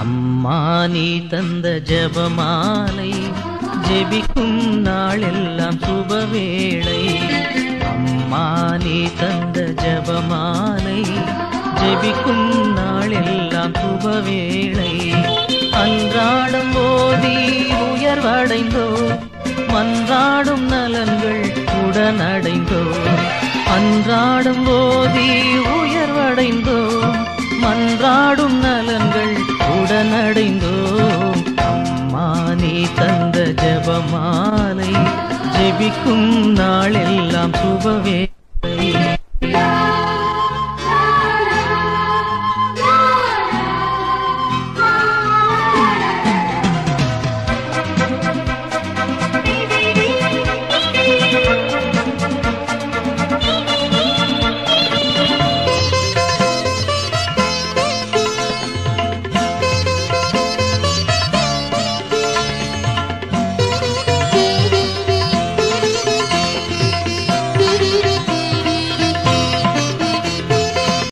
அம்மா நீ தந்த ஜெபமாலை ஜெபிக்கும் நாளெல்லாம் சுபவேளை அம்மா நீ தந்த ஜெபமாலை ஜெபிக்கும் நாளெல்லாம் சுபவேளை அன்றாடம் போதி உயர்வடைந்தோ மன்றாடும் நலன்கள் உடனடைந்தோ அன்றாடும் போதி உயர்வடைந்தோம் மன்றாடும் நலன்கள் உடனடைந்தோம் அம்மா நீ தந்த ஜெபமாலை ஜெபிக்கும் நாளெல்லாம் சுபவே